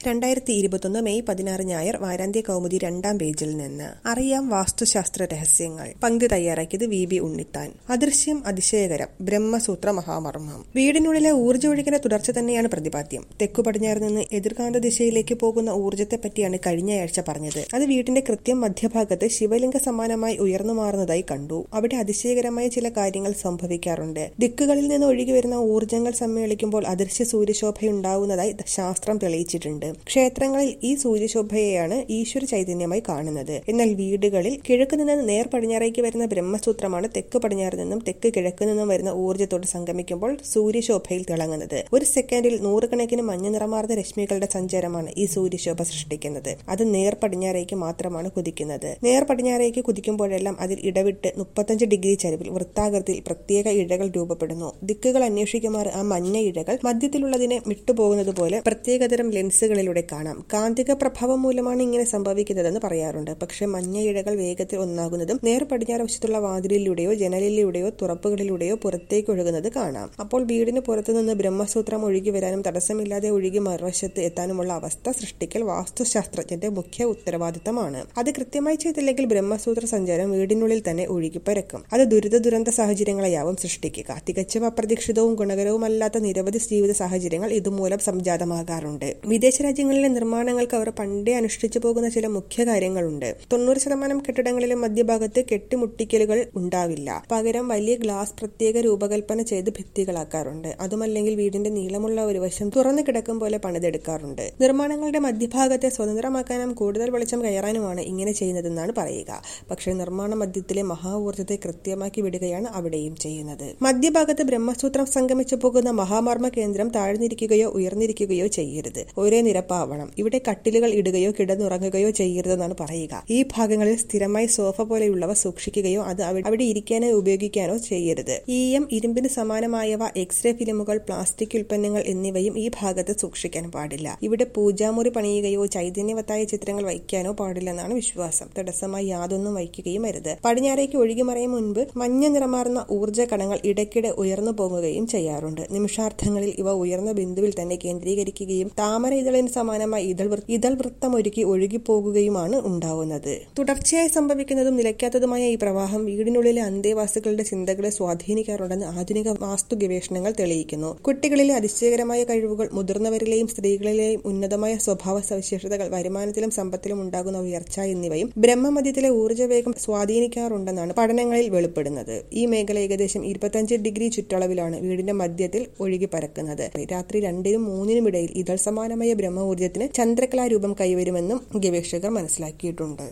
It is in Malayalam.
രണ്ടായിരത്തി ഇരുപത്തൊന്ന് മെയ് പതിനാറ് ഞായർ വാരാന്ത്യ കൗമുദി രണ്ടാം പേജിൽ നിന്ന് അറിയാം വാസ്തുശാസ്ത്ര രഹസ്യങ്ങൾ പങ്ക്തി തയ്യാറാക്കിയത് വി ബി ഉണ്ണിത്താൻ അദൃശ്യം അതിശയകരം ബ്രഹ്മസൂത്ര മഹാമർമ്മം വീടിനുള്ളിലെ ഊർജ്ജ ഒഴുകിന്റെ തുടർച്ച തന്നെയാണ് പ്രതിപാദ്യം തെക്കു പടിഞ്ഞാറ് നിന്ന് എതിർകാന്ത ദിശയിലേക്ക് പോകുന്ന ഊർജ്ജത്തെ പറ്റിയാണ് കഴിഞ്ഞയാഴ്ച പറഞ്ഞത് അത് വീടിന്റെ കൃത്യം മധ്യഭാഗത്ത് ശിവലിംഗ സമാനമായി ഉയർന്നു മാറുന്നതായി കണ്ടു അവിടെ അതിശയകരമായ ചില കാര്യങ്ങൾ സംഭവിക്കാറുണ്ട് ദിക്കുകളിൽ നിന്ന് ഒഴുകി വരുന്ന ഊർജ്ജങ്ങൾ സമ്മേളിക്കുമ്പോൾ അദൃശ്യ സൂര്യശോഭയുണ്ടാവുന്നതായി ശാസ്ത്രം തെളിയിച്ചിട്ടുണ്ട് ക്ഷേത്രങ്ങളിൽ ഈ സൂര്യശോഭയെയാണ് ഈശ്വര ചൈതന്യമായി കാണുന്നത് എന്നാൽ വീടുകളിൽ കിഴക്ക് നിന്ന് നേർ പടിഞ്ഞാറേക്ക് വരുന്ന ബ്രഹ്മസൂത്രമാണ് തെക്ക് പടിഞ്ഞാറ് നിന്നും തെക്ക് കിഴക്ക് നിന്നും വരുന്ന ഊർജ്ജത്തോട് സംഗമിക്കുമ്പോൾ സൂര്യശോഭയിൽ തിളങ്ങുന്നത് ഒരു സെക്കൻഡിൽ നൂറുകണക്കിന് മഞ്ഞ നിറമാർന്ന രശ്മികളുടെ സഞ്ചാരമാണ് ഈ സൂര്യശോഭ സൃഷ്ടിക്കുന്നത് അത് നേർ പടിഞ്ഞാറേക്ക് മാത്രമാണ് കുതിക്കുന്നത് നേർ പടിഞ്ഞാറേക്ക് കുതിക്കുമ്പോഴെല്ലാം അതിൽ ഇടവിട്ട് മുപ്പത്തഞ്ച് ഡിഗ്രി ചരിവിൽ വൃത്താകൃതിയിൽ പ്രത്യേക ഇഴകൾ രൂപപ്പെടുന്നു ദിക്കുകൾ അന്വേഷിക്കുമാർ ആ മഞ്ഞ ഇഴകൾ മധ്യത്തിലുള്ളതിനെ വിട്ടുപോകുന്നത് പോലെ പ്രത്യേകതരം ലെൻസുകളിലൂടെ കാണാം കാന്തിക പ്രഭാവം മൂലമാണ് ഇങ്ങനെ സംഭവിക്കുന്നതെന്ന് പറയാറുണ്ട് പക്ഷേ മഞ്ഞ ഇഴകൾ വേഗത്തിൽ ഒന്നാകുന്നതും നേർ പടിഞ്ഞാറ് വശത്തുള്ള വാതിലിലൂടെയോ ജനലിലൂടെയോ തുറപ്പുകളിലൂടെയോ പുറത്തേക്ക് ഒഴുകുന്നത് കാണാം അപ്പോൾ വീടിന് പുറത്തുനിന്ന് ബ്രഹ്മസൂത്രം ഒഴുകി വരാനും തടസ്സമില്ലാതെ ഒഴുകി മറുവശത്ത് എത്താനുമുള്ള അവസ്ഥ സൃഷ്ടിക്കൽ വാസ്തുശാസ്ത്രജ്ഞന്റെ മുഖ്യ ഉത്തരവാദിത്തമാണ് അത് കൃത്യമായി ചെയ്തില്ലെങ്കിൽ ബ്രഹ്മസൂത്ര സഞ്ചാരം വീടിനുള്ളിൽ തന്നെ ഒഴുകിപ്പരക്കും അത് ദുരിത ദുരന്ത സാഹചര്യങ്ങളെയാവും സൃഷ്ടിക്കുക തികച്ചും അപ്രതീക്ഷിതവും ഗുണകരവുമല്ലാത്ത നിരവധി ജീവിത സാഹചര്യങ്ങൾ ഇതുമൂലം സംജാതമാകാറുണ്ട് വിദേശ രാജ്യങ്ങളിലെ നിർമ്മാണങ്ങൾക്ക് അവർ പണ്ടേ അനുഷ്ഠിച്ചു പോകുന്ന ചില മുഖ്യ കാര്യങ്ങളുണ്ട് തൊണ്ണൂറ് ശതമാനം കെട്ടിടങ്ങളിലെ മധ്യഭാഗത്ത് കെട്ടിമുട്ടിക്കലുകൾ ഉണ്ടാവില്ല പകരം വലിയ ഗ്ലാസ് പ്രത്യേക രൂപകൽപ്പന ചെയ്ത് ഭിത്തികളാക്കാറുണ്ട് അതുമല്ലെങ്കിൽ വീടിന്റെ നീളമുള്ള ഒരു വശം തുറന്നു കിടക്കും പോലെ പണിതെടുക്കാറുണ്ട് നിർമ്മാണങ്ങളുടെ മധ്യഭാഗത്തെ സ്വതന്ത്രമാക്കാനും കൂടുതൽ വെളിച്ചം കയറാനുമാണ് ഇങ്ങനെ ചെയ്യുന്നതെന്നാണ് പറയുക പക്ഷേ നിർമ്മാണ മധ്യത്തിലെ മഹാഊർജ്ജത്തെ കൃത്യമാക്കി വിടുകയാണ് അവിടെയും ചെയ്യുന്നത് മധ്യഭാഗത്ത് ബ്രഹ്മസൂത്രം സംഗമിച്ചു പോകുന്ന മഹാമർമ്മ കേന്ദ്രം താഴ്ന്നിരിക്കുകയോ ഉയർന്നിരിക്കുകയോ ചെയ്യരുത് ഒരേ നിരപ്പാവണം ഇവിടെ കട്ടിലുകൾ ഇടുകയോ കിടന്നുറങ്ങുകയോ ചെയ്യരുതെന്നാണ് പറയുക ഈ ഭാഗങ്ങളിൽ സ്ഥിരമായി സോഫ പോലെയുള്ളവ സൂക്ഷിക്കുകയോ അത് അവിടെ ഇരിക്കാനോ ഉപയോഗിക്കാനോ ചെയ്യരുത് ഈയം ഇരുമ്പിന് സമാനമായവ എക്സ്റേ ഫിലിമുകൾ പ്ലാസ്റ്റിക് ഉൽപ്പന്നങ്ങൾ എന്നിവയും ഈ ഭാഗത്ത് സൂക്ഷിക്കാൻ പാടില്ല ഇവിടെ പൂജാമുറി പണിയുകയോ ചൈതന്യവത്തായ ചിത്രങ്ങൾ വയ്ക്കാനോ പാടില്ലെന്നാണ് വിശ്വാസം തടസ്സമായി യാതൊന്നും വയ്ക്കുകയും അരുത് പടിഞ്ഞാറേക്ക് ഒഴുകി മറയും മുൻപ് മഞ്ഞ നിറമാർന്ന ഊർജ്ജ കണങ്ങൾ ഇടയ്ക്കിടെ ഉയർന്നു പോകുകയും ചെയ്യാറുണ്ട് നിമിഷാർത്ഥങ്ങളിൽ ഇവ ഉയർന്ന ബിന്ദുവിൽ തന്നെ കേന്ദ്രീകരിക്കുകയും താമര ഇതളിന് സമാനമായി ഇതൾ ഇതൾ വൃത്തം ഒരുക്കി ഒഴുകിപ്പോകുകയുമാണ് ഉണ്ടാവുന്നത് തുടർച്ചയായി സംഭവിക്കുന്നതും നിലയ്ക്കാത്തതുമായ ഈ പ്രവാഹം വീടിനുള്ളിലെ അന്തേവാസികളുടെ ചിന്തകളെ സ്വാധീനിക്കാറുണ്ടെന്ന് ആധുനിക വാസ്തു ഗവേഷണങ്ങൾ തെളിയിക്കുന്നു കുട്ടികളിലെ അതിശയകരമായ കഴിവുകൾ മുതിർന്നവരിലെയും സ്ത്രീകളിലെയും ഉന്നതമായ സ്വഭാവ സവിശേഷതകൾ വരുമാനത്തിലും സമ്പത്തിലും ഉണ്ടാകുന്ന ഉയർച്ച എന്നിവയും ബ്രഹ്മമധ്യത്തിലെ ഊർജ്ജവേഗം സ്വാധീനിക്കാറുണ്ടെന്നാണ് പഠനങ്ങളിൽ വെളിപ്പെടുന്നത് ഈ മേഖല ഏകദേശം ഇരുപത്തിയഞ്ച് ഡിഗ്രി ചുറ്റളവിലാണ് വീടിന്റെ മധ്യത്തിൽ ഒഴുകി പരക്കുന്നത് രാത്രി രണ്ടിനും മൂന്നിനും ഇടയിൽ ഇതൾ സമാനമായ ബ്രഹ്മ ഊർജ്ജത്തിന് ചന്ദ്രകലാരൂപം കൈവരുമെന്നും ഗവേഷകർ മനസ്സിലാക്കിയിട്ടുണ്ട്